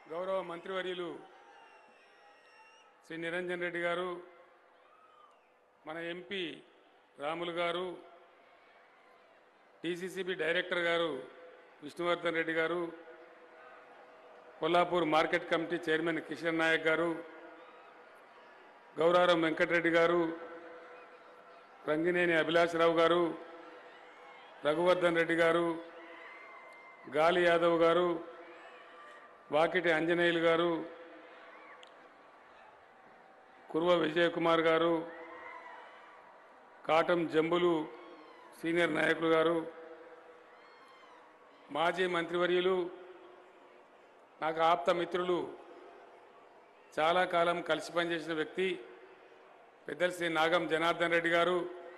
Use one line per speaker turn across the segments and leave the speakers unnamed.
గౌరవ మంత్రివర్యులు శ్రీ నిరంజన్ రెడ్డి గారు మన ఎంపీ రాములు గారు టీసీసీబీ డైరెక్టర్ గారు Vishnuvardhan Reddy garu Kollapur market committee chairman Kishan Nayak garu Gouraram Venkatareddy గారు రంగినేని అభిలాషరావు గారు రఘువర్ధన్ రెడ్డి గారు గాలి యాదవ్ గారు వాకిటి ఆంజనేయులు గారు కుర్వ విజయకుమార్ గారు కాటం జంబులు సీనియర్ నాయకులు గారు మాజీ మంత్రివర్యులు నాకు ఆప్త మిత్రులు చాలా కాలం కలిసి పనిచేసిన వ్యక్తి పెద్దలు శ్రీ నాగం జనార్దన్ రెడ్డి గారు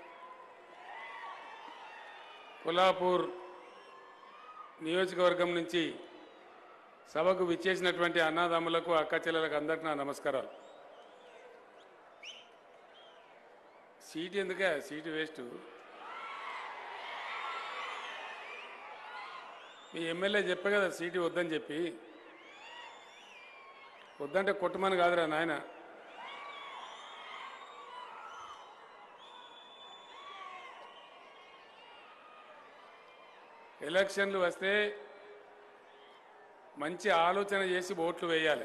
కొల్లాపూర్ నియోజకవర్గం నుంచి సభకు విచ్చేసినటువంటి అన్నదమ్ములకు అక్క చెల్లెలకు అందరికీ నా నమస్కారాలు సీటు ఎందుకే సీటు వేస్ట్ మీ ఎమ్మెల్యే చెప్పే కదా సీటు వద్దని చెప్పి వద్దంటే కొట్టమని కాదురా నాయన ఎలక్షన్లు వస్తే మంచి ఆలోచన చేసి ఓట్లు వేయాలి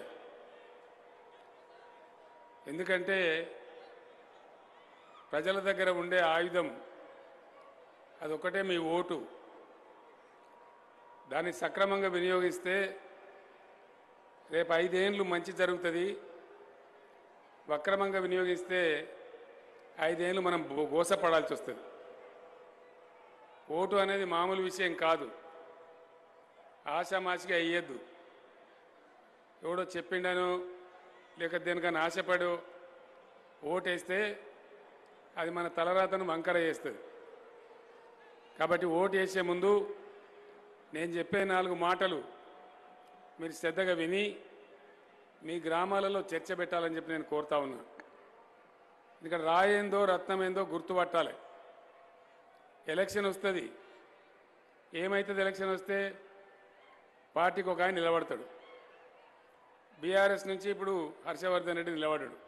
ఎందుకంటే ప్రజల దగ్గర ఉండే ఆయుధం అదొక్కటే మీ ఓటు దాన్ని సక్రమంగా వినియోగిస్తే రేపు ఐదేండ్లు మంచి జరుగుతుంది వక్రమంగా వినియోగిస్తే ఐదేళ్ళు మనం బో- గోసపడాల్సి వస్తుంది ఓటు అనేది మామూలు విషయం కాదు ఆశామాషిగా అయ్యద్దు ఎవడో చెప్పిండను లేక దేనికన్నా ఆశపడు ఓటేస్తే అది మన తలరాతను వంకర చేస్తుంది కాబట్టి ఓటు వేసే ముందు నేను చెప్పే నాలుగు మాటలు మీరు శ్రద్ధగా విని మీ గ్రామాలలో చర్చ పెట్టాలని చెప్పి నేను కోరుతా ఉన్నా ఇక్కడ రాయేందో రత్నమేందో గుర్తుపట్టాలి ఎలక్షన్ వస్తుంది ఏమవుతుంది ఎలక్షన్ వస్తే పార్టీకి ఒక ఆయన నిలబడతాడు బీఆర్ఎస్ నుంచి ఇప్పుడు హర్షవర్ధన్ రెడ్డి నిలబడ్డాడు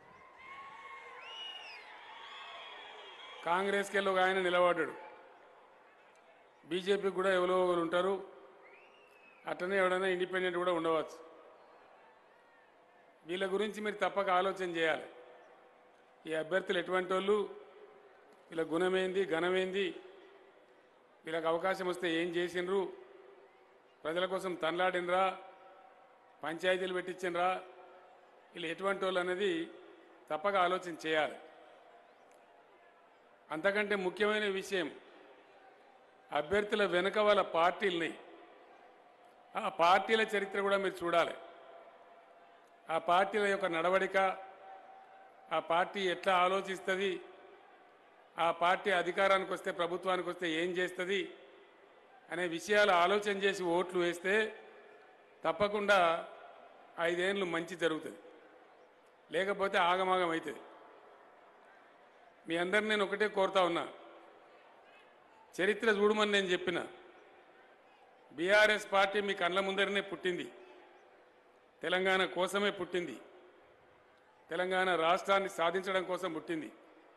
కాంగ్రెస్కి వెళ్ళి ఒక ఆయన నిలబడ్డాడు బీజేపీకి కూడా ఎవరో ఒకరు ఉంటారు అట్లనే ఎవడైనా ఇండిపెండెంట్ కూడా ఉండవచ్చు వీళ్ళ గురించి మీరు తప్పక ఆలోచన చేయాలి ఈ అభ్యర్థులు ఎటువంటి వాళ్ళు వీళ్ళ గుణమేంది ఘనమేంది వీళ్ళకి అవకాశం వస్తే ఏం చేసిండ్రు ప్రజల కోసం తనలాడినరా పంచాయతీలు పెట్టించినరా వీళ్ళు ఎటువంటి వాళ్ళు అనేది తప్పక ఆలోచన చేయాలి అంతకంటే ముఖ్యమైన విషయం అభ్యర్థుల వెనుక వాళ్ళ పార్టీలని ఆ పార్టీల చరిత్ర కూడా మీరు చూడాలి ఆ పార్టీల యొక్క నడవడిక ఆ పార్టీ ఎట్లా ఆలోచిస్తుంది ఆ పార్టీ అధికారానికి వస్తే ప్రభుత్వానికి వస్తే ఏం చేస్తుంది అనే విషయాలు ఆలోచన చేసి ఓట్లు వేస్తే తప్పకుండా ఐదేళ్ళు మంచి జరుగుతుంది లేకపోతే ఆగమాగం అవుతుంది మీ అందరిని నేను ఒకటే కోరుతా ఉన్నా చరిత్ర చూడమని నేను చెప్పిన బీఆర్ఎస్ పార్టీ మీ కళ్ళ ముందరనే పుట్టింది తెలంగాణ కోసమే పుట్టింది తెలంగాణ రాష్ట్రాన్ని సాధించడం కోసం పుట్టింది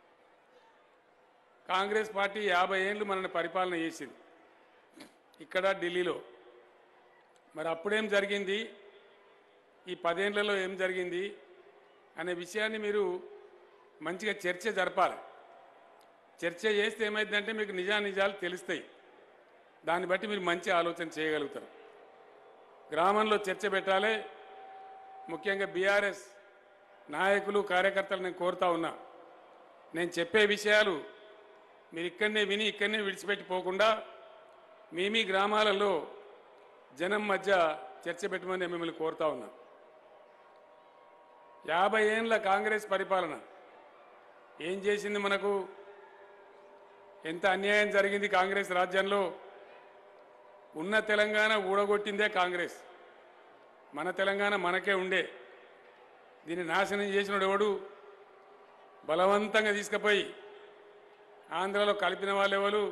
కాంగ్రెస్ పార్టీ యాభై ఏళ్ళు మనల్ని పరిపాలన చేసింది ఇక్కడ ఢిల్లీలో మరి అప్పుడేం జరిగింది ఈ పదేళ్లలో ఏం జరిగింది అనే విషయాన్ని మీరు మంచిగా చర్చ జరపాలి చర్చ చేస్తే ఏమైందంటే మీకు నిజానిజాలు తెలుస్తాయి దాన్ని బట్టి మీరు మంచి ఆలోచన చేయగలుగుతారు గ్రామంలో చర్చ పెట్టాలి ముఖ్యంగా బీఆర్ఎస్ నాయకులు కార్యకర్తలు నేను కోరుతా ఉన్నా నేను చెప్పే విషయాలు మీరు ఇక్కడనే విని ఇక్కడనే విడిచిపెట్టి పోకుండా మీ మీ గ్రామాలలో జనం మధ్య చర్చ పెట్టమని నేను మిమ్మల్ని కోరుతా ఉన్నా యాభై ఏండ్ల కాంగ్రెస్ పరిపాలన ఏం చేసింది మనకు ఎంత అన్యాయం జరిగింది కాంగ్రెస్ రాజ్యంలో ఉన్న తెలంగాణ ఊడగొట్టిందే కాంగ్రెస్ మన తెలంగాణ మనకే ఉండే దీన్ని నాశనం చేసినోడు ఎవడు బలవంతంగా తీసుకుపోయి ఆంధ్రలో కలిపిన వాళ్ళు ఎవరు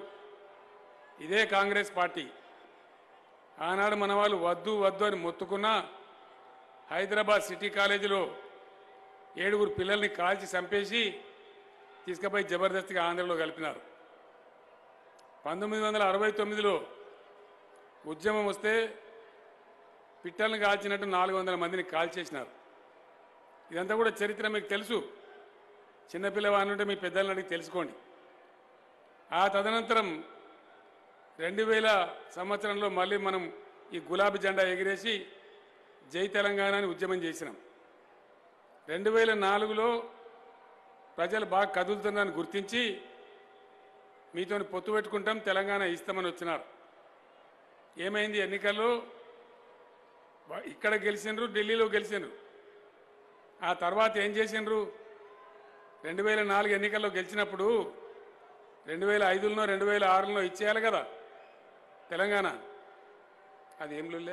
ఇదే కాంగ్రెస్ పార్టీ ఆనాడు మన వాళ్ళు వద్దు వద్దు అని మొత్తుకున్నా హైదరాబాద్ సిటీ కాలేజీలో ఏడుగురు పిల్లల్ని కాల్చి చంపేసి తీసుకుపోయి జబర్దస్తిగా ఆంధ్రలో కలిపినారు పంతొమ్మిది వందల అరవై తొమ్మిదిలో ఉద్యమం వస్తే పిట్టల్ని కాల్చినట్టు నాలుగు వందల మందిని కాల్చేసినారు ఇదంతా కూడా చరిత్ర మీకు తెలుసు చిన్నపిల్లవాడి నుండి మీ పెద్దలను అడిగి తెలుసుకోండి ఆ తదనంతరం రెండు వేల సంవత్సరంలో మళ్ళీ మనం ఈ గులాబీ జెండా ఎగిరేసి జై తెలంగాణ అని ఉద్యమం చేసినాం రెండు వేల నాలుగులో ప్రజలు బాగా కదులుతున్నారని గుర్తించి మీతో పొత్తు పెట్టుకుంటాం తెలంగాణ ఇస్తామని వచ్చినారు ఏమైంది ఎన్నికల్లో వా- ఇక్కడ గెలిచిండ్రు ఢిల్లీలో గెలిచిండ్రు ఆ తర్వాత ఏం చేసిండ్రు రెండు వేల నాలుగు ఎన్నికల్లో గెలిచినప్పుడు రెండు వేల ఐదులో రెండు వేల ఆరులో ఇచ్చేయాలి కదా తెలంగాణ అది ఏం లుల్లే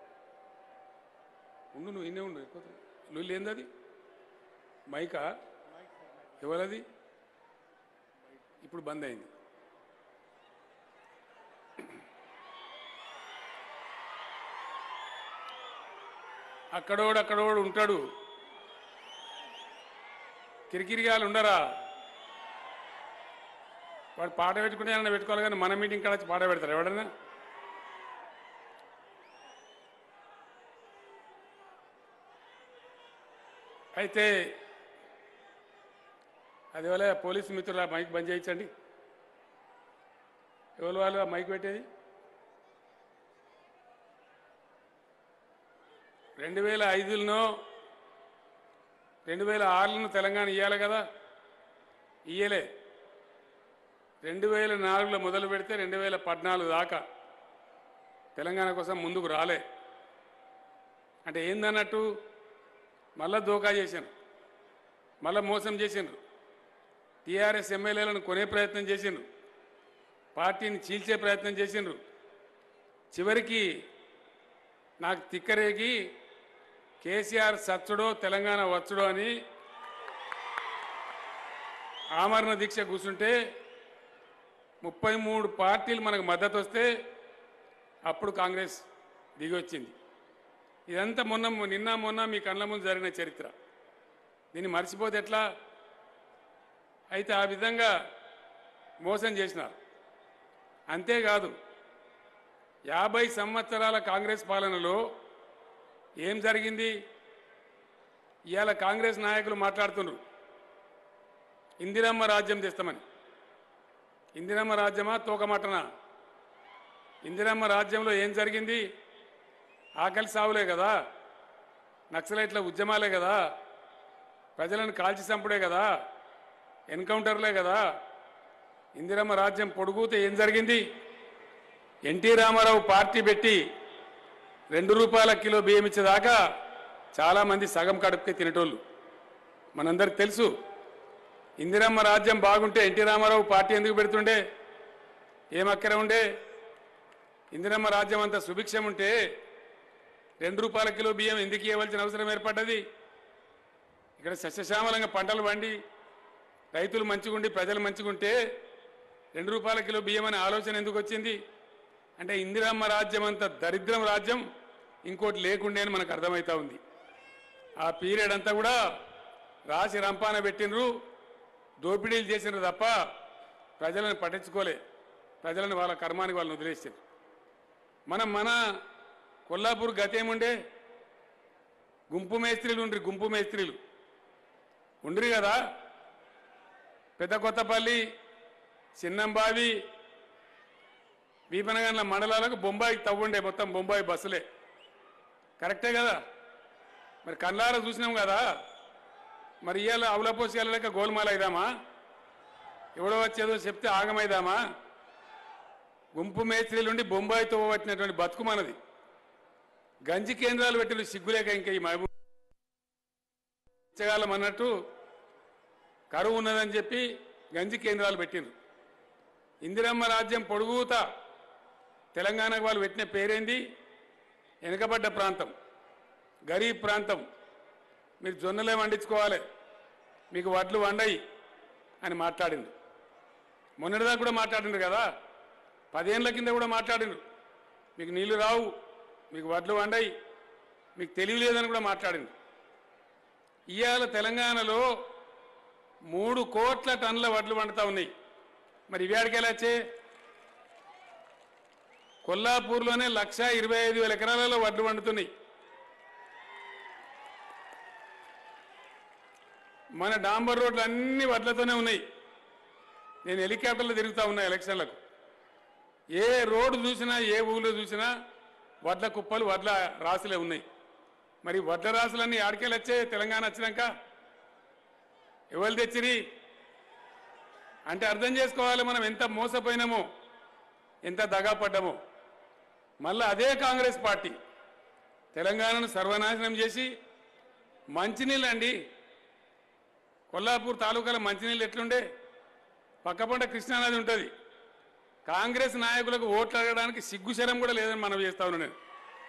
ఉండు నువ్వు ఇన్నే ఉండు ఎక్కువ లుల్లి ఏంది అది మైకా ఎవరది ఇప్పుడు బంద్ అయింది అక్కడోడు అక్కడోడు ఉంటాడు కిరికిరిగాలు ఉండరా వాడు పాట పెట్టుకుంటే ఏమన్నా పెట్టుకోవాలి కానీ మన మీటింగ్ కాడ వచ్చి పాట పెడతారు ఎవడన్నా అయితే అది వల్ల పోలీసు మిత్రులు ఆ మైక్ బంద్ చేయించండి ఎవరు వాళ్ళు ఆ మైక్ పెట్టేది రెండు వేల ఐదులో రెండు వేల ఆరులో తెలంగాణ ఇవ్వాలి కదా ఇయ్యలే రెండు వేల నాలుగులో మొదలు పెడితే రెండు వేల పద్నాలుగు దాకా తెలంగాణ కోసం ముందుకు రాలే అంటే ఏందన్నట్టు మళ్ళా దోకా చేశాను మళ్ళా మోసం చేసిండ్రు టీఆర్ఎస్ ఎమ్మెల్యేలను కొనే ప్రయత్నం చేసిండ్రు పార్టీని చీల్చే ప్రయత్నం చేసిండ్రు చివరికి నాకు తిక్కరేగి కేసీఆర్ సచ్చుడో తెలంగాణ వచ్చుడో అని ఆమరణ దీక్ష కూర్చుంటే ముప్పై మూడు పార్టీలు మనకు మద్దతు వస్తే అప్పుడు కాంగ్రెస్ దిగి వచ్చింది ఇదంతా మొన్న నిన్న మొన్న మీ కళ్ళ ముందు జరిగిన చరిత్ర దీన్ని మర్చిపోతే ఎట్లా అయితే ఆ విధంగా మోసం చేసినారు అంతేకాదు యాభై సంవత్సరాల కాంగ్రెస్ పాలనలో ఏం జరిగింది ఇవాళ కాంగ్రెస్ నాయకులు మాట్లాడుతున్నారు ఇందిరమ్మ రాజ్యం తెస్తామని ఇందిరమ్మ రాజ్యమా తోకమటనా ఇందిరమ్మ రాజ్యంలో ఏం జరిగింది ఆకలి సావులే కదా నక్సలైట్ల ఉద్యమాలే కదా ప్రజలను కాల్చి చంపుడే కదా ఎన్కౌంటర్లే కదా ఇందిరమ్మ రాజ్యం పొడుగుతే ఏం జరిగింది ఎన్టీ రామారావు పార్టీ పెట్టి రెండు రూపాయల కిలో బియ్యం ఇచ్చేదాకా చాలామంది సగం కడుపుకే తినేటోళ్ళు మనందరికి తెలుసు ఇందిరమ్మ రాజ్యం బాగుంటే ఎన్టీ రామారావు పార్టీ ఎందుకు పెడుతుండే ఏం అక్కర ఉండే ఇందిరమ్మ రాజ్యం అంత సుభిక్షం ఉంటే రెండు రూపాయల కిలో బియ్యం ఎందుకు ఇవ్వాల్సిన అవసరం ఏర్పడ్డది ఇక్కడ సస్యశ్యామలంగా పంటలు పండి రైతులు మంచిగుండి ప్రజలు మంచిగుంటే రెండు రూపాయల కిలో బియ్యం అనే ఆలోచన ఎందుకు వచ్చింది అంటే ఇందిరమ్మ రాజ్యం అంత దరిద్రం రాజ్యం ఇంకోటి లేకుండే అని మనకు అర్థమవుతా ఉంది ఆ పీరియడ్ అంతా కూడా రాసి రంపాన పెట్టినరు దోపిడీలు చేసినారు తప్ప ప్రజలను పట్టించుకోలే ప్రజలను వాళ్ళ కర్మానికి వాళ్ళని వదిలేసారు మనం మన కొల్లాపూర్ గతేముండే గుంపు మేస్త్రీలు ఉండ్రి గుంపు మేస్త్రీలు ఉండ్రి కదా పెద్ద కొత్తపల్లి చిన్నంబావి వీపనగండ్ల మండలాలకు బొంబాయికి తవ్వుండే మొత్తం బొంబాయి బస్సులే కరెక్టే కదా మరి కళ్ళారా చూసినాం కదా మరి ఇవాళ అవలపోసి వెళ్ళలేక గోల్మాల అయిదామా ఎవడో వచ్చేదో చెప్తే ఆగమైదామా గుంపు మేస్త్రీల నుండి బొంబాయి తవ్వబట్టినటువంటి బతుకు మనది గంజి కేంద్రాలు పెట్టిన సిగ్గులేక ఇంకా ఈ మహబూబ్ ఇచ్చగాలం అన్నట్టు కరువు ఉన్నదని చెప్పి గంజి కేంద్రాలు పెట్టిండ్రు ఇందిరమ్మ రాజ్యం పొడుగుతా తెలంగాణకు వాళ్ళు పెట్టిన పేరేంది వెనుకబడ్డ ప్రాంతం గరీబ్ ప్రాంతం మీరు జొన్నలే వండించుకోవాలి మీకు వడ్లు వండయి అని మాట్లాడిండు మొన్నటిదాకా కూడా మాట్లాడిండ్రు కదా పదేళ్ల కింద కూడా మాట్లాడిండ్రు మీకు నీళ్లు రావు మీకు వడ్లు వండయి మీకు తెలియలేదని కూడా మాట్లాడింది ఇవాళ తెలంగాణలో మూడు కోట్ల టన్నుల వడ్లు పండుతా ఉన్నాయి మరి ఇవి ఆడికెళ్ళచ్చే కొల్లాపూర్లోనే లక్ష ఇరవై ఐదు వేల ఎకరాలలో వడ్లు పండుతున్నాయి మన డాంబర్ రోడ్లు అన్ని వడ్లతోనే ఉన్నాయి నేను హెలికాప్టర్లో తిరుగుతా ఉన్నా ఎలక్షన్లకు ఏ రోడ్డు చూసినా ఏ ఊళ్ళో చూసినా వడ్ల కుప్పలు వడ్ల రాసులే ఉన్నాయి మరి వడ్ల రాసులన్నీ ఆడికెళ్ళి వచ్చే తెలంగాణ వచ్చినాక ఎవరు తెచ్చిరి అంటే అర్థం చేసుకోవాలి మనం ఎంత మోసపోయినామో ఎంత దగా పడ్డామో మళ్ళీ అదే కాంగ్రెస్ పార్టీ తెలంగాణను సర్వనాశనం చేసి మంచినీళ్ళు అండి కొల్లాపూర్ తాలూకాలో మంచినీళ్ళు ఎట్లుండే పక్కపంట కృష్ణానది ఉంటుంది కాంగ్రెస్ నాయకులకు ఓట్లు అడగడానికి సిగ్గుశరం కూడా లేదని మనం చేస్తా ఉన్నాను నేను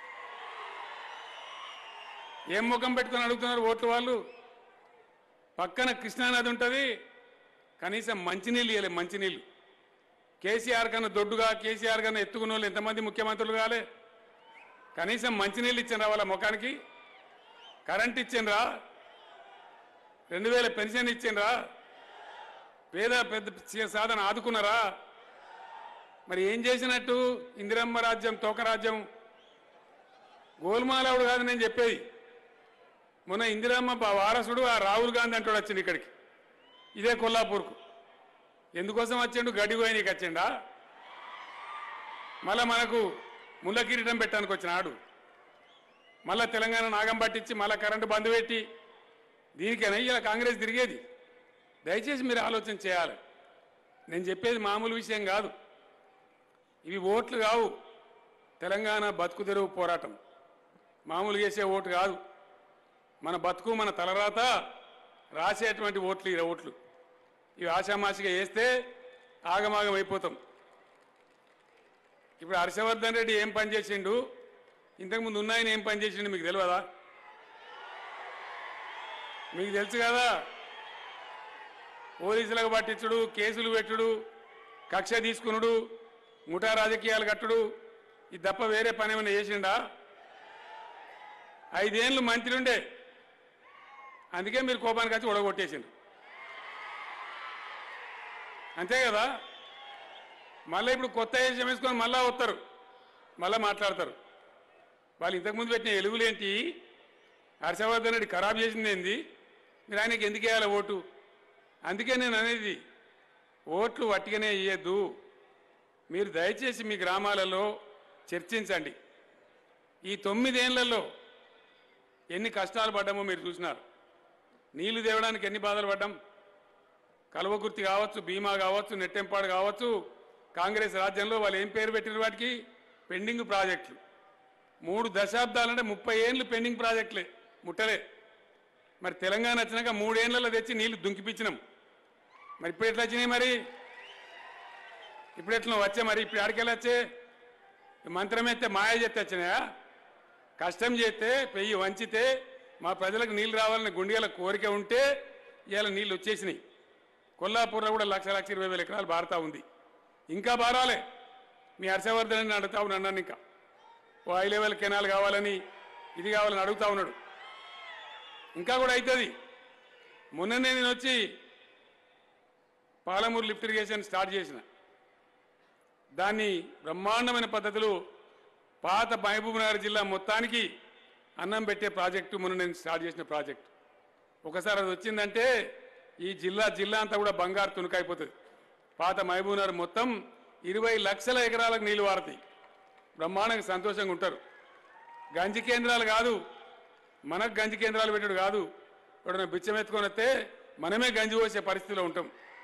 ఏం ముఖం పెట్టుకొని అడుగుతున్నారు ఓట్లు వాళ్ళు పక్కన కృష్ణానది ఉంటుంది కనీసం మంచినీళ్ళు ఇవ్వలే మంచినీళ్ళు కేసీఆర్ కన్నా దొడ్డుగా కేసీఆర్ కన్నా ఎత్తుకున్న వాళ్ళు ఎంతమంది ముఖ్యమంత్రులు కాలే కనీసం మంచినీళ్ళు ఇచ్చిండ్రా వాళ్ళ ముఖానికి కరెంట్ ఇచ్చిండ్రా రెండు వేల పెన్షన్ ఇచ్చిండ్రా పేద పెద్ద సాధన ఆదుకున్నారా మరి ఏం చేసినట్టు ఇందిరమ్మ రాజ్యం తోక రాజ్యం గోల్మాలవుడు కాదు నేను చెప్పేది మొన్న ఇందిరమ్మ బా- వారసుడు ఆ రాహుల్ గాంధీ అంటాడు వచ్చింది ఇక్కడికి ఇదే కొల్లాపూర్కు ఎందుకోసం వచ్చిండు గడ్డి పోయినకి వచ్చిండా మళ్ళా మనకు ముళ్ళ కిరీటం పెట్టడానికి వచ్చినాడు మళ్ళా తెలంగాణ నాగం పట్టించి మళ్ళా కరెంటు బంద్ పెట్టి దీనికైనా ఇలా కాంగ్రెస్ తిరిగేది దయచేసి మీరు ఆలోచన చేయాలి నేను చెప్పేది మామూలు విషయం కాదు ఇవి ఓట్లు కావు తెలంగాణ బతుకు తెరువు పోరాటం మామూలు చేసే ఓటు కాదు మన బతుకు మన తలరాత రాసేటువంటి ఓట్లు ఈ ఓట్లు ఇవి ఆషామాషిగా వేస్తే ఆగమాగం అయిపోతాం ఇప్పుడు హర్షవర్ధన్ రెడ్డి ఏం పని చేసిండు ఇంతకుముందు ఉన్నాయని ఏం పని చేసిండు మీకు తెలియదా మీకు తెలుసు కదా పోలీసులకు పట్టించుడు కేసులు పెట్టుడు కక్ష తీసుకునుడు ముఠా రాజకీయాలు కట్టుడు ఇది తప్ప వేరే పని ఏమైనా చేసిండా ఐదేళ్ళు మంత్రి ఉండే అందుకే మీరు కోపానికి వచ్చి ఉడగొట్టేసిండు అంతే కదా మళ్ళీ ఇప్పుడు కొత్త విషయం వేసుకొని మళ్ళా వస్తారు మళ్ళా మాట్లాడతారు వాళ్ళు ఇంతకుముందు పెట్టిన ఎలుగులేంటి హర్షవర్ధన్ రెడ్డి ఖరాబ్ చేసింది ఏంది మీరు ఆయనకి ఎందుకు వేయాలి ఓటు అందుకే నేను అనేది ఓట్లు వట్టిగానే ఇయ్యద్దు మీరు దయచేసి మీ గ్రామాలలో చర్చించండి ఈ తొమ్మిదేళ్లలో ఎన్ని కష్టాలు పడ్డామో మీరు చూసినారు నీళ్లు తేవడానికి ఎన్ని బాధలు పడ్డాం కలువకుర్తి కావచ్చు భీమా కావచ్చు నెట్టెంపాడు కావచ్చు కాంగ్రెస్ రాజ్యంలో వాళ్ళు ఏం పేరు పెట్టిన వాటికి పెండింగ్ ప్రాజెక్టులు మూడు దశాబ్దాలంటే ముప్పై ఏళ్ళు పెండింగ్ ప్రాజెక్టులే ముట్టలే మరి తెలంగాణ వచ్చినాక మూడేళ్లలో తెచ్చి నీళ్లు దుంకిపించినాం మరి ఇప్పుడు ఎట్లా వచ్చినాయి మరి ఇప్పుడు ఎట్లా వచ్చే మరి ఇప్పుడు ఆడికెళ్ళి వచ్చే మంత్రం ఎత్తే మాయ చేస్తే వచ్చినాయా కష్టం చేస్తే పెయ్యి వంచితే మా ప్రజలకు నీళ్లు రావాలని గుండెల కోరిక ఉంటే ఇవాళ నీళ్లు వచ్చేసినాయి కొల్లాపూర్లో కూడా లక్ష లక్ష ఇరవై వేల ఎకరాలు బారుతా ఉంది ఇంకా బారాలే మీ హర్షవర్ధన్ అడుగుతా ఉన్నాను నన్ను ఇంకా ఓ హై లెవెల్ కెనాల్ కావాలని ఇది కావాలని అడుగుతా ఉన్నాడు ఇంకా కూడా అవుతుంది మొన్ననే నేను వచ్చి పాలమూరు లిఫ్ట్ ఇరిగేషన్ స్టార్ట్ చేసిన దాన్ని బ్రహ్మాండమైన పద్ధతిలో పాత మహబూబ్నగర్ జిల్లా మొత్తానికి అన్నం పెట్టే ప్రాజెక్టు మొన్న నేను స్టార్ట్ చేసిన ప్రాజెక్టు ఒకసారి అది వచ్చిందంటే ఈ జిల్లా జిల్లా అంతా కూడా బంగారు తునుకైపోతుంది పాత మహబూబ్నగర్ మొత్తం ఇరవై లక్షల ఎకరాలకు నీళ్లు వారతాయి బ్రహ్మాండంగా సంతోషంగా ఉంటారు గంజి కేంద్రాలు కాదు మనకు గంజి కేంద్రాలు పెట్టాడు కాదు ఎవడన్నా బిచ్చం ఎత్తుకొని వస్తే మనమే గంజి పోసే పరిస్థితిలో ఉంటాం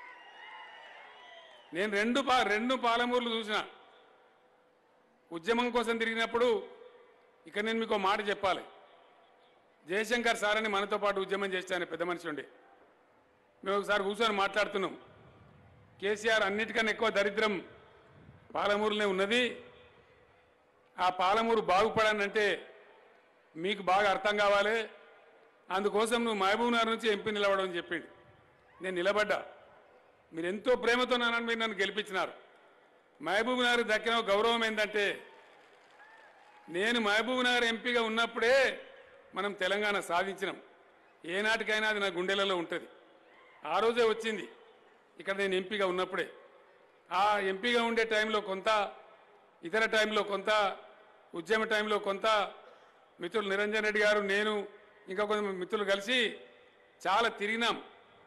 నేను రెండు పా రెండు పాలమూర్లు చూసిన ఉద్యమం కోసం తిరిగినప్పుడు ఇక్కడ నేను మీకు ఒక మాట చెప్పాలి జయశంకర్ సార్ అని మనతో పాటు ఉద్యమం చేస్తాను పెద్ద మనిషి ఉండే మేము ఒకసారి కూర్చొని మాట్లాడుతున్నాం కేసీఆర్ అన్నిటికన్నా ఎక్కువ దరిద్రం పాలమూరులోనే ఉన్నది ఆ పాలమూరు బాగుపడానంటే మీకు బాగా అర్థం కావాలి అందుకోసం నువ్వు మహబూబ్నగర్ నుంచి ఎంపీ నిలవడం అని చెప్పిండు నేను నిలబడ్డా మీరు ఎంతో ప్రేమతో నన్ను మీరు నన్ను గెలిపించినారు మహబూబ్ నగర్ దక్కిన గౌరవం ఏంటంటే నేను మహబూబ్ నగర్ ఎంపీగా ఉన్నప్పుడే మనం తెలంగాణ సాధించినాం ఏనాటికైనా అది నా గుండెలలో ఉంటుంది ఆ రోజే వచ్చింది ఇక్కడ నేను ఎంపీగా ఉన్నప్పుడే ఆ ఎంపీగా ఉండే టైంలో కొంత ఇతర టైంలో కొంత ఉద్యమ టైంలో కొంత మిత్రులు నిరంజన్ రెడ్డి గారు నేను ఇంకా కొంత మిత్రులు కలిసి చాలా తిరిగినాం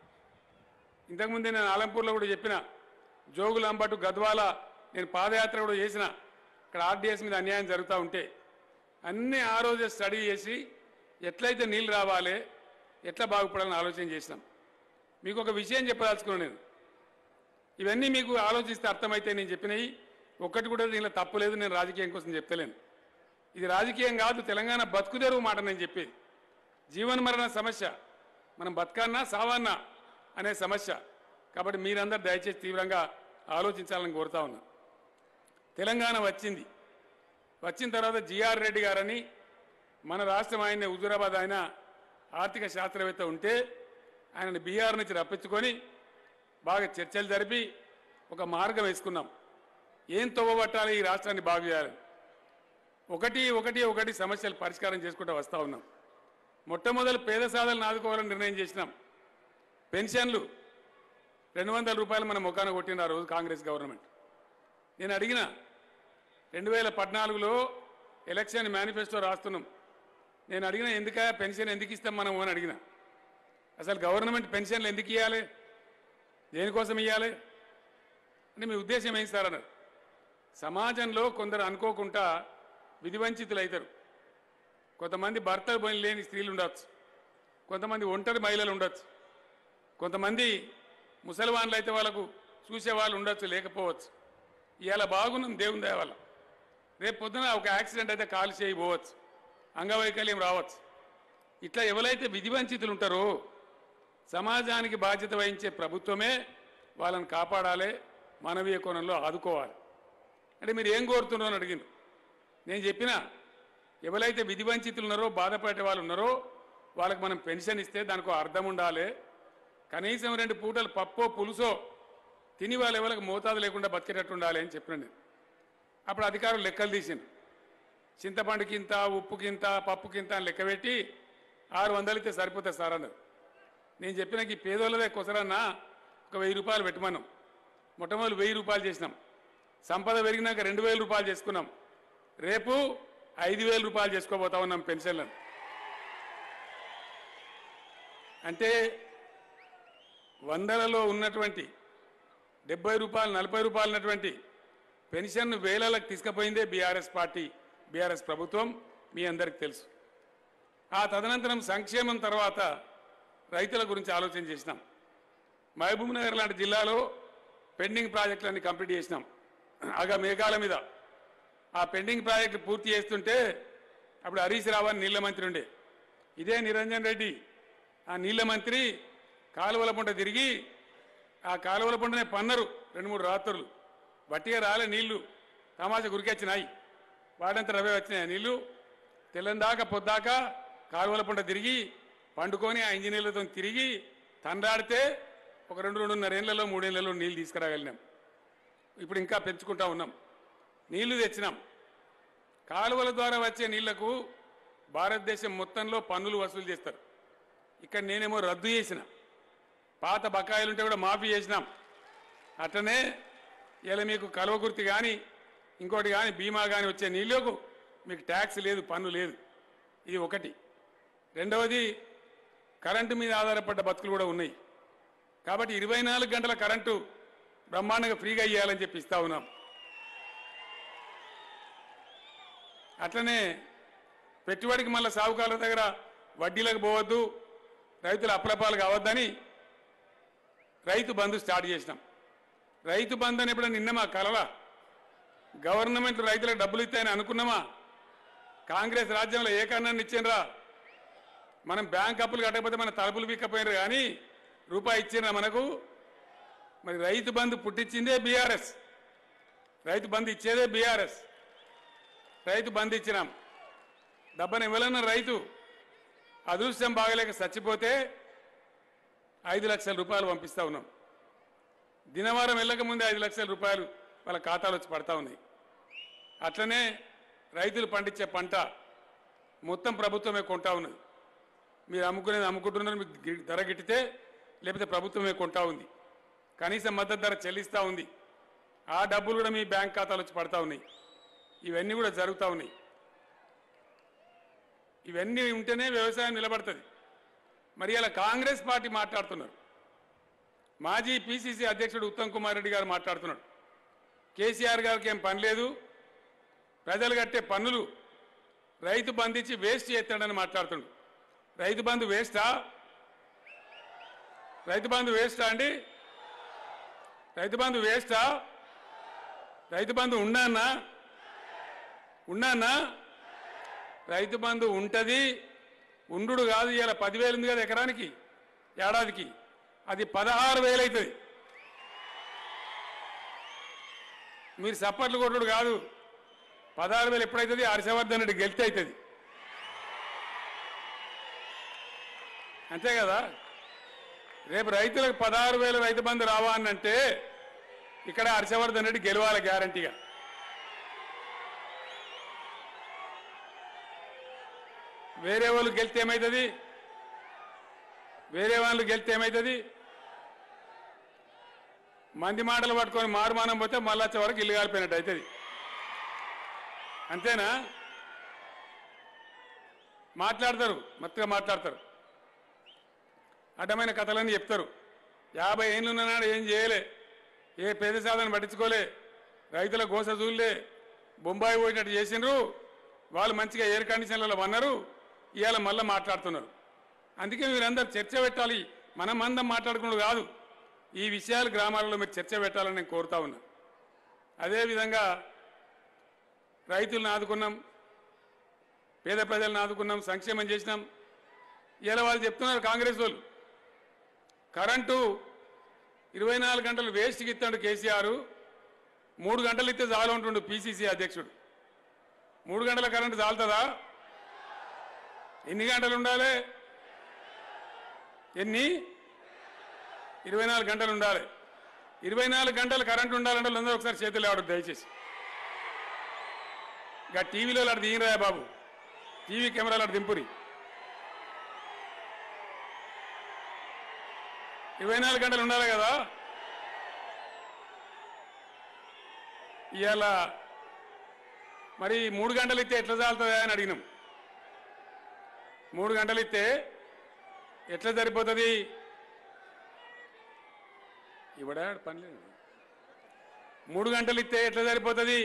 ఇంతకుముందే నేను ఆలంపూర్లో కూడా చెప్పిన జోగులాంబటు గద్వాల నేను పాదయాత్ర కూడా చేసిన ఇక్కడ ఆర్డీఎస్ మీద అన్యాయం జరుగుతూ ఉంటే అన్నీ ఆ రోజే స్టడీ చేసి ఎట్లయితే నీళ్ళు రావాలి ఎట్లా బాగుపడాలని ఆలోచన చేసినాం మీకు ఒక విషయం చెప్పదలుచుకున్నాను నేను ఇవన్నీ మీకు ఆలోచిస్తే అర్థమైతే నేను చెప్పినవి ఒక్కటి కూడా దీనిలో తప్పులేదు నేను రాజకీయం కోసం చెప్తలేను ఇది రాజకీయం కాదు తెలంగాణ బతుకుదెరువు మాట నేను చెప్పేది జీవన మరణ సమస్య మనం బతకన్నా సావన్నా అనే సమస్య కాబట్టి మీరందరూ దయచేసి తీవ్రంగా ఆలోచించాలని కోరుతా ఉన్నా తెలంగాణ వచ్చింది వచ్చిన తర్వాత జిఆర్ రెడ్డి గారని మన రాష్ట్రం ఆయన హుజూరాబాద్ ఆయన ఆర్థిక శాస్త్రవేత్త ఉంటే ఆయనని బీహార్ నుంచి రప్పించుకొని బాగా చర్చలు జరిపి ఒక మార్గం వేసుకున్నాం ఏం తవ్వబట్టాలి ఈ రాష్ట్రాన్ని బాగు చేయాలి ఒకటి ఒకటి ఒకటి సమస్యలు పరిష్కారం చేసుకుంటూ వస్తూ ఉన్నాం మొట్టమొదలు పేద సాధనలు ఆదుకోవాలని నిర్ణయం చేసినాం పెన్షన్లు రెండు వందల రూపాయలు మన ముఖాన కొట్టిన ఆ రోజు కాంగ్రెస్ గవర్నమెంట్ నేను అడిగిన రెండు వేల పద్నాలుగులో ఎలక్షన్ మేనిఫెస్టో రాస్తున్నాం నేను అడిగిన ఎందుక పెన్షన్ ఎందుకు ఇస్తాం మనం అని అడిగిన అసలు గవర్నమెంట్ పెన్షన్లు ఎందుకు ఇవ్వాలి దేనికోసం ఇవ్వాలి అంటే మీ ఉద్దేశం ఏంటి సార్ అన్నారు సమాజంలో కొందరు అనుకోకుండా విధివంచితులు అవుతారు కొంతమంది భర్తలు పని లేని స్త్రీలు ఉండొచ్చు కొంతమంది ఒంటరి మహిళలు ఉండొచ్చు కొంతమంది ముసలివాన్లు అయితే వాళ్ళకు చూసే వాళ్ళు ఉండొచ్చు లేకపోవచ్చు ఇవాళ బాగున్నాం దేవుని దయ వల్ల రేపు పొద్దున ఒక యాక్సిడెంట్ అయితే కాలు చేయబోవచ్చు అంగవైకల్యం రావచ్చు ఇట్లా ఎవరైతే విధివంచితులు ఉంటారో సమాజానికి బాధ్యత వహించే ప్రభుత్వమే వాళ్ళని కాపాడాలి మానవీయ కోణంలో ఆదుకోవాలి అంటే మీరు ఏం కోరుతున్నారో అని అడిగింది నేను చెప్పిన ఎవరైతే విధివంచితులు ఉన్నారో బాధపడే వాళ్ళు ఉన్నారో వాళ్ళకి మనం పెన్షన్ ఇస్తే దానికి ఒక అర్థం ఉండాలి కనీసం రెండు పూటలు పప్పో పులుసో తిని వాళ్ళు ఎవరికి మోతాదు లేకుండా బతికేటట్టు ఉండాలి అని చెప్పిన నేను అప్పుడు అధికారులు లెక్కలు తీసిండు చింతపండుకింత ఉప్పుకింత పప్పుకింత అని లెక్క పెట్టి ఆరు వందలు ఇస్తే సరిపోతుంది సార్ అన్నారు నేను చెప్పిన ఈ పేదోళ్ళదే కొసరన్నా ఒక వెయ్యి రూపాయలు పెట్టమన్నాం మొట్టమొదటి వెయ్యి రూపాయలు చేసినాం సంపద పెరిగినాక రెండు వేల రూపాయలు చేసుకున్నాం రేపు ఐదు వేల రూపాయలు చేసుకోబోతా ఉన్నాం పెన్షన్లను అంటే వందలలో ఉన్నటువంటి డెబ్బై రూపాయలు నలభై రూపాయలు ఉన్నటువంటి పెన్షన్ వేలలకు తీసుకుపోయిందే బీఆర్ఎస్ పార్టీ బీఆర్ఎస్ ప్రభుత్వం మీ అందరికి తెలుసు ఆ తదనంతరం సంక్షేమం తర్వాత రైతుల గురించి ఆలోచన చేసినాం మహబూబ్ నగర్ లాంటి జిల్లాలో పెండింగ్ ప్రాజెక్టులన్నీ కంప్లీట్ చేసినాం ఆగా మేఘాల మీద ఆ పెండింగ్ ప్రాజెక్టు పూర్తి చేస్తుంటే అప్పుడు హరీష్ రావు అని నీళ్ల మంత్రి ఉండే ఇదే నిరంజన్ రెడ్డి ఆ నీళ్ల మంత్రి కాలువల పుంట తిరిగి ఆ కాలువల పుంటనే పన్నరు రెండు మూడు రాత్రులు వట్టిగా రాలే నీళ్లు తమాషా గురికొచ్చినాయి వాడంతా రవే వచ్చినాయి ఆ నీళ్లు తెల్లందాకా పొద్దాక కాలువల పుంట తిరిగి పండుకొని ఆ ఇంజనీర్లతో తిరిగి తండ్రాడితే ఒక రెండు రెండున్నర ఏళ్లలో మూడేళ్లలో నీళ్లు తీసుకురాగలిగినాం ఇప్పుడు ఇంకా పెంచుకుంటా ఉన్నాం నీళ్లు తెచ్చినాం కాలువల ద్వారా వచ్చే నీళ్లకు భారతదేశం మొత్తంలో పన్నులు వసూలు చేస్తారు ఇక్కడ నేనేమో రద్దు చేసిన పాత బకాయిలు ఉంటే కూడా మాఫీ చేసినాం అట్లనే ఇలా మీకు కలవకుర్తి కానీ ఇంకోటి కానీ బీమా కానీ వచ్చే నీళ్ళకు మీకు ట్యాక్స్ లేదు పన్ను లేదు ఇది ఒకటి రెండవది కరెంటు మీద ఆధారపడ్డ బతుకులు కూడా ఉన్నాయి కాబట్టి ఇరవై నాలుగు గంటల కరెంటు బ్రహ్మాండంగా ఫ్రీగా ఇవ్వాలని చెప్పి ఇస్తా ఉన్నాం అట్లనే పెట్టుబడికి మళ్ళీ సాగుకారుల దగ్గర వడ్డీలకు పోవద్దు రైతులు అప్లపాలు కావద్దని రైతు బంధు స్టార్ట్ చేసినాం రైతు బంధు అని ఎప్పుడైనా నిన్న మా కలలా గవర్నమెంట్ రైతులకు డబ్బులు ఇస్తాయని అనుకున్నామా కాంగ్రెస్ రాజ్యంలో ఏ కన్నాన్ని ఇచ్చిండ్రా మనం బ్యాంక్ అప్పులు కట్టకపోతే మన తలుపులు పీక్కపోయినారు కానీ రూపాయి ఇచ్చిండ్రా మనకు మరి రైతు బంధు పుట్టించిందే బీఆర్ఎస్ రైతు బంధు ఇచ్చేదే బీఆర్ఎస్ రైతు బంధు ఇచ్చినాం డబ్బని ఇవ్వలన్న రైతు అదృష్టం బాగలేక చచ్చిపోతే ఐదు లక్షల రూపాయలు పంపిస్తా ఉన్నాం దినవారం వెళ్ళక ముందే ఐదు లక్షల రూపాయలు వాళ్ళ ఖాతాలో వచ్చి పడతా ఉన్నాయి అట్లనే రైతులు పండించే పంట మొత్తం ప్రభుత్వమే కొంటా ఉన్నది మీరు అమ్ముకునేది అమ్ముకుంటున్నారు మీకు గి- ధర గిట్టితే లేకపోతే ప్రభుత్వమే కొంటా ఉంది కనీస మద్దతు ధర చెల్లిస్తూ ఉంది ఆ డబ్బులు కూడా మీ బ్యాంక్ ఖాతాలో వచ్చి పడతా ఉన్నాయి ఇవన్నీ కూడా జరుగుతూ ఉన్నాయి ఇవన్నీ ఉంటేనే వ్యవసాయం నిలబడుతుంది మరి ఇలా కాంగ్రెస్ పార్టీ మాట్లాడుతున్నారు మాజీ పిసిసి అధ్యక్షుడు ఉత్తమ్ కుమార్ రెడ్డి గారు మాట్లాడుతున్నాడు కేసీఆర్ గారికి ఏం పని లేదు ప్రజలు కట్టే పన్నులు రైతు బంధు ఇచ్చి వేస్ట్ చేస్తాడని మాట్లాడుతుండు రైతు బంధు వేస్టా రైతు బంధు వేస్టా అండి రైతు బంధు వేస్టా రైతు బంధు ఉన్నానా ఉన్నానా రైతు బంధు ఉంటది ఉండు కాదు ఇలా పదివేలు ఉంది కదా ఎకరానికి ఏడాదికి అది పదహారు వేలు అవుతుంది మీరు సప్పట్లు కొట్టుడు కాదు పదహారు వేలు ఎప్పుడైతుంది హర్షవర్ధన్ రెడ్డి గెలితే అవుతుంది అంతే కదా రేపు రైతులకు పదహారు వేల రైతు బంధు రావా అని అంటే ఇక్కడ హర్షవర్ధన్ రెడ్డి గెలవాలి గ్యారంటీగా వేరే వాళ్ళు గెలిస్తే ఏమవుతుంది వేరే వాళ్ళు గెలిస్తే ఏమవుతుంది మంది మాటలు పట్టుకొని మారుమానం పోతే మళ్ళా వచ్చే వరకు ఇల్లు కాలిపోయినట్టు అవుతుంది అంతేనా మాట్లాడతారు మత్తుగా మాట్లాడతారు అడ్డమైన కథలన్నీ చెప్తారు యాభై ఏళ్ళు ఉన్ననాడు ఏం చేయలే ఏ పేద సాధన పట్టించుకోలే రైతుల గోస చూడలే బొంబాయి పోయినట్టు చేసిండ్రు వాళ్ళు మంచిగా ఎయిర్ కండిషన్లలో వన్నారు ఇవాళ మళ్ళీ మాట్లాడుతున్నారు అందుకే మీరందరూ చర్చ పెట్టాలి మనం మందం మాట్లాడుకున్నాడు కాదు ఈ విషయాలు గ్రామాలలో మీరు చర్చ పెట్టాలని నేను కోరుతా ఉన్నా అదేవిధంగా రైతులను ఆదుకున్నాం పేద ప్రజలను ఆదుకున్నాం సంక్షేమం చేసినాం ఇలా వాళ్ళు చెప్తున్నారు కాంగ్రెస్ వాళ్ళు కరెంటు ఇరవై నాలుగు గంటలు వేస్ట్కి ఇస్తాడు కేసీఆర్ మూడు గంటలు ఇస్తే చాలు ఉంటుండు పిసిసి అధ్యక్షుడు మూడు గంటల కరెంటు చాలుతుందా ఎన్ని గంటలు ఉండాలి ఎన్ని ఇరవై నాలుగు గంటలు ఉండాలి ఇరవై నాలుగు గంటలు కరెంటు ఉండాలంటే అందరూ ఒకసారి చేతులు లేవడం దయచేసి ఇక టీవీలో అటు దిగిరాయా బాబు టీవీ కెమెరాలు అటు దింపురి ఇరవై నాలుగు గంటలు ఉండాలి కదా ఇవాళ మరి మూడు గంటలు ఇస్తే ఎట్లా చాలుతుందా అని అడిగినాం మూడు గంటలు ఇస్తే ఎట్లా సరిపోతుంది ఇవిడ పని లేదు మూడు గంటలు ఇస్తే ఎట్లా సరిపోతుంది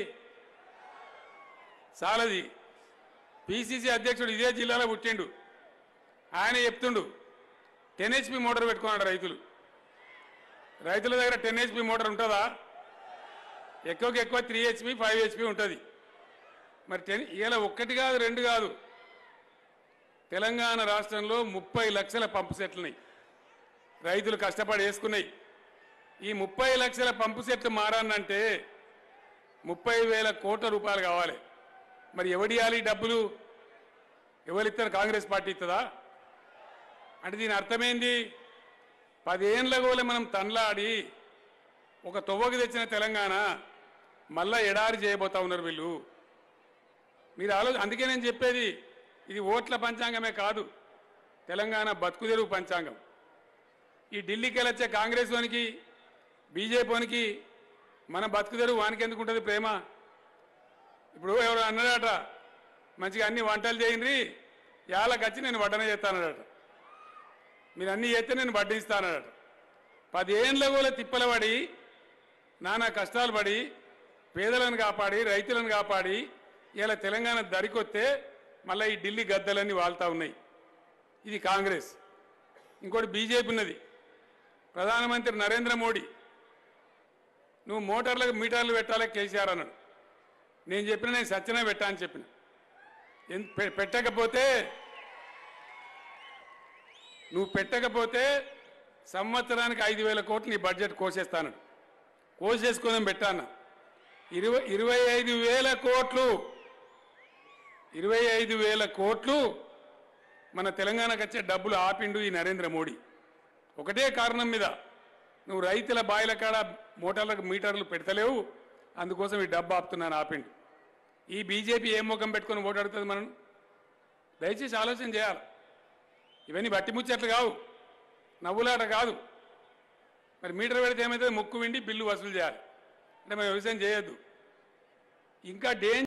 చాలది పిసిసి అధ్యక్షుడు ఇదే జిల్లాలో పుట్టిండు ఆయన చెప్తుండు టెన్ హెచ్పి మోటార్ పెట్టుకున్నాడు రైతులు రైతుల దగ్గర టెన్ హెచ్పి మోటార్ ఉంటుందా ఎక్కువకి ఎక్కువ త్రీ హెచ్పి ఫైవ్ హెచ్పి ఉంటుంది మరి టెన్ ఇలా ఒక్కటి కాదు రెండు కాదు తెలంగాణ రాష్ట్రంలో ముప్పై లక్షల పంపు సెట్లున్నాయి రైతులు కష్టపడి వేసుకున్నాయి ఈ ముప్పై లక్షల పంపు సెట్లు మారానంటే ముప్పై వేల కోట్ల రూపాయలు కావాలి మరి ఎవడియాలి ఈ డబ్బులు ఎవరిస్తారు కాంగ్రెస్ పార్టీ ఇస్తుందా అంటే దీని అర్థమేంది పదేళ్ళ గోలే మనం తన్లాడి ఒక తొవ్వకి తెచ్చిన తెలంగాణ మళ్ళా ఎడారి చేయబోతా ఉన్నారు వీళ్ళు మీరు ఆలో అందుకే నేను చెప్పేది ఇది ఓట్ల పంచాంగమే కాదు తెలంగాణ బతుకుదెరువు పంచాంగం ఈ ఢిల్లీకి వెళ్ళొచ్చే కాంగ్రెస్ వానికి బీజేపీ వానికి మన బతుకుదెరువు వానికి ఎందుకు ఉంటుంది ప్రేమ ఇప్పుడు ఎవరు అన్నాడట మంచిగా అన్ని వంటలు చేయండి యాలకచ్చి నేను వడ్డన చేస్తానడట మీరు అన్ని చేస్తే నేను వడ్డిస్తానడట పదేళ్ళ కూడా తిప్పల పడి నానా కష్టాలు పడి పేదలను కాపాడి రైతులను కాపాడి ఇలా తెలంగాణ దరికొస్తే మళ్ళీ ఈ ఢిల్లీ గద్దలన్నీ వాళ్తా ఉన్నాయి ఇది కాంగ్రెస్ ఇంకోటి బీజేపీ ఉన్నది ప్రధానమంత్రి నరేంద్ర మోడీ నువ్వు మోటార్లకు మీటర్లు పెట్టాలి కేసీఆర్ అన్నాడు నేను చెప్పిన నేను సత్యనే పెట్టా అని చెప్పిన ఎన్- పె- పెట్టకపోతే నువ్వు పెట్టకపోతే సంవత్సరానికి ఐదు వేల కోట్లు నీ బడ్జెట్ కోసేస్తాను కోసేసుకుందాం పెట్టాను ఇరవై ఇరవై ఐదు వేల కోట్లు ఇరవై ఐదు వేల కోట్లు మన తెలంగాణకు వచ్చే డబ్బులు ఆపిండు ఈ నరేంద్ర మోడీ ఒకటే కారణం మీద నువ్వు రైతుల బాయిల కాడ మోటార్లకు మీటర్లు పెడతలేవు అందుకోసం ఈ డబ్బు ఆపుతున్నాను ఆపిండు ఈ బీజేపీ ఏ ముఖం పెట్టుకొని ఓటాడుతుంది మనం దయచేసి ఆలోచన చేయాలి ఇవన్నీ బట్టి ముచ్చట్లు కావు నవ్వులాట కాదు మరి మీటర్ పెడితే ఏమైతే ముక్కు విండి బిల్లు వసూలు చేయాలి అంటే మనం వ్యవసాయం చేయొద్దు ఇంకా డేంజర్